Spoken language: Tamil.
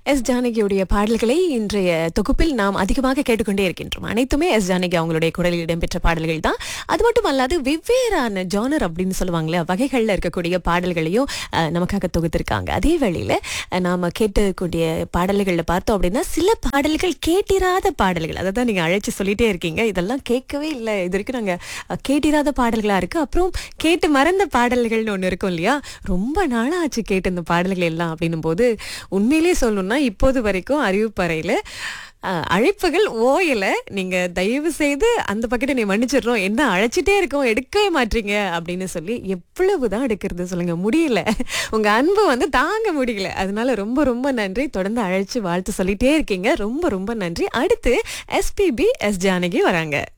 எஸ் ஜானகியுடைய பாடல்களை இன்றைய தொகுப்பில் நாம் அதிகமாக கேட்டுக்கொண்டே இருக்கின்றோம் அனைத்துமே எஸ் ஜானகி அவங்களுடைய குரலில் இடம்பெற்ற பாடல்கள் தான் அது மட்டும் அல்லாது வெவ்வேறான ஜானர் அப்படின்னு சொல்லுவாங்களே வகைகளில் இருக்கக்கூடிய பாடல்களையும் அஹ், நமக்காக தொகுத்திருக்காங்க அதே வேளையில் அஹ், நாம கேட்கக்கூடிய பாடல்களில் பார்த்தோம் அப்படின்னா சில பாடல்கள் கேட்டிராத பாடல்கள் அதை தான் நீங்கள் அழைச்சி சொல்லிட்டே இருக்கீங்க இதெல்லாம் கேட்கவே இல்லை இது வரைக்கும் நாங்கள் அஹ், கேட்டிராத பாடல்களாக இருக்குது அப்புறம் கேட்டு மறந்த பாடல்கள்னு ஒன்று இருக்கும் இல்லையா ரொம்ப நாளாக ஆச்சு கேட்டு இந்த பாடல்கள் எல்லாம் அப்படின்னும் போது உண்மையிலேயே சொல்லணும்னா இப்போது வரைக்கும் அறிவிப்பறையில் அழைப்புகள் ஓயல நீங்க தயவு செய்து அந்த பக்கத்தை நீ மன்னிச்சிடுறோம் என்ன அழைச்சிட்டே இருக்கோம் எடுக்கவே மாட்டீங்க அப்படின்னு சொல்லி எவ்வளவுதான் எடுக்கிறது சொல்லுங்க முடியல உங்க அன்பு வந்து தாங்க முடியல அதனால ரொம்ப ரொம்ப நன்றி தொடர்ந்து அழைச்சு வாழ்த்து சொல்லிட்டே இருக்கீங்க ரொம்ப ரொம்ப நன்றி அடுத்து எஸ்பிபி எஸ் ஜானகி வராங்க